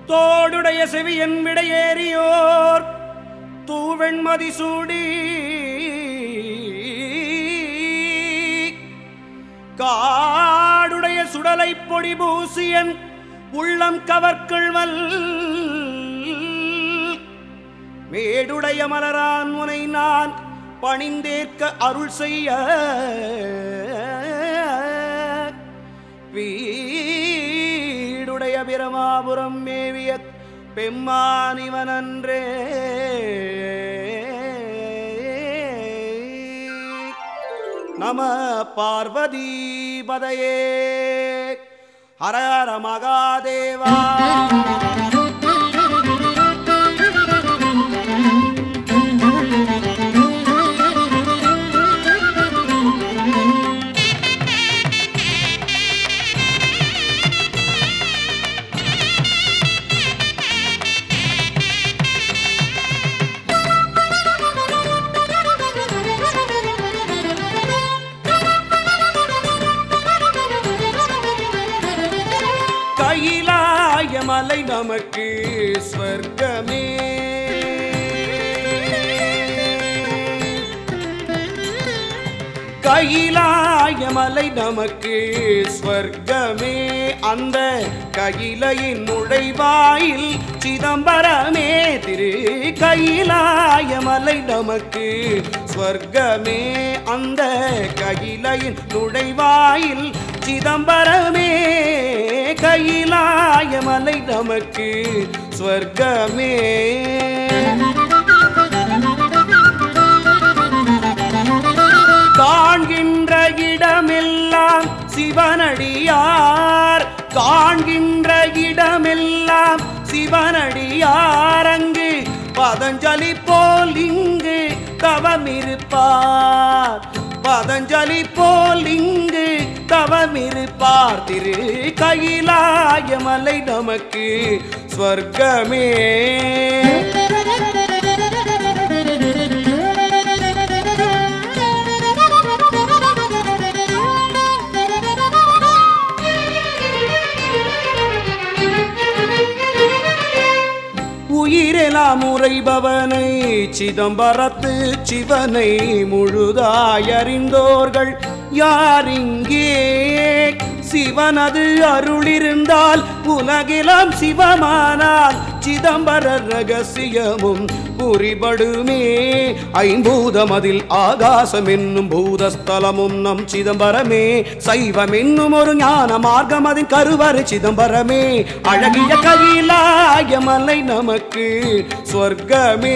தோடுடைய செவியன் விடையேறியோர் தூவெண்மதி சூடி காடுடைய சுடலை பொடி பூசியன் உள்ளம் கவர்கள்வல் மேடுடைய மலரான் உனை நான் பணிந்தேற்க அருள் செய்ய வீடுடைய பிரமாபுரம் மேவிய பெம்மானிவனன்றே நம பார்வதி பதையே ஹர ஹர மகாதேவா கையிலாய மலை நமக்கு ஸ்வர்க்கமே கையிலாய மலை நமக்கு ஸ்வர்க்கமே அந்த கையிலையின் நுழைவாயில் சிதம்பரமே திரு கையிலாய மலை நமக்கு ஸ்வர்க்கமே அந்த கையிலையின் நுழைவாயில் சிதம்பரமே கையிலாய மலை நமக்கு ஸ்வர்க்கமே காண்கின்ற இடமெல்லாம் சிவனடியார் காண்கின்ற இடமெல்லாம் சிவனடியார் அங்கு பதஞ்சலி போல் இங்கு தவமிருப்பார் பதஞ்சலி போல் இங்கு தவமிருப்பார் திரு கையிலாய மலை நமக்கு ஸ்வர்க்கமே உயிரெலாம் உரைபவனை சிதம்பரத்து சிவனை முழுதாய் அறிந்தோர்கள் யாரிங்கே சிவனது அருளிருந்தால் உலகிலாம் சிவமானால் சிதம்பர ரகசியமும் புரிபடுமே ஐம்பூதம் அதில் ஆகாசம் என்னும் பூதஸ்தலமும் நம் சிதம்பரமே சைவம் என்னும் ஒரு ஞான மார்க்கம் அதன் கருவறை சிதம்பரமே அழகிய கையிலாய மலை நமக்கு சொர்க்கமே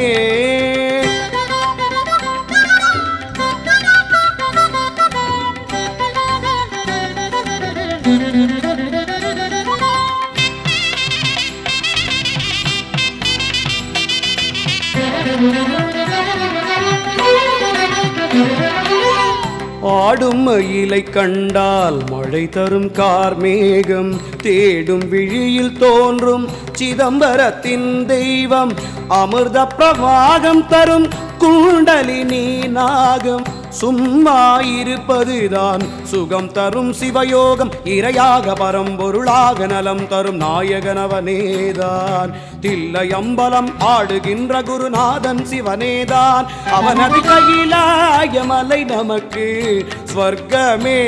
ஆடும் மயிலை கண்டால் மழை தரும் கார்மேகம் தேடும் விழியில் தோன்றும் சிதம்பரத்தின் தெய்வம் அமிர்த பிரவாகம் தரும் குண்டலினி நாகம் சும்மா இருப்பதுதான் சுகம் தரும் சிவயோகம் இரையாக பரம்பொருளாக நலம் தரும் நாயகனவனேதான் தில்லை அம்பலம் ஆடுகின்ற குருநாதன் சிவனேதான் அவனது கையிலாய மலை நமக்கு ஸ்வர்க்கமே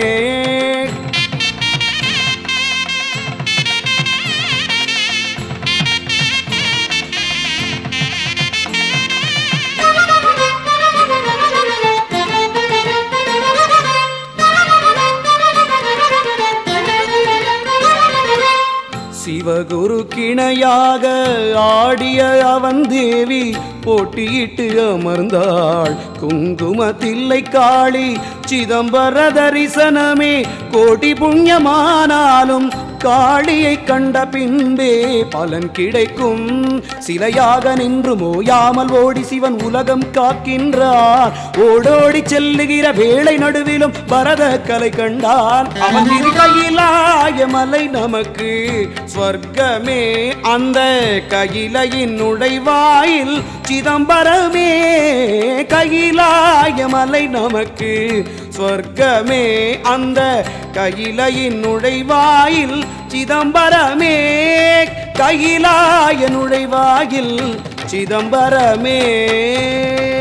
சிவகுரு கிணையாக ஆடிய அவன் தேவி போட்டியிட்டு அமர்ந்தாள் குங்கும தில்லை காளி சிதம்பர தரிசனமே கோடி புண்ணியமானாலும் காளியை கண்ட பின்பே பலன் கிடைக்கும் சிலையாக நின்று மோயாமல் ஓடி சிவன் உலகம் காக்கின்றார் ஓடோடி செல்லுகிற வேளை நடுவிலும் பரத கலை கண்டான் அவன் இரு கையிலாய மலை நமக்கு ஸ்வர்க்கமே அந்த கையிலையின் நுழைவாயில் சிதம்பரமே கையிலாய மலை நமக்கு சொர்க்கமே அந்த கையிலையின் நுழைவாயில் சிதம்பரமே கையிலாய நுழைவாயில் சிதம்பரமே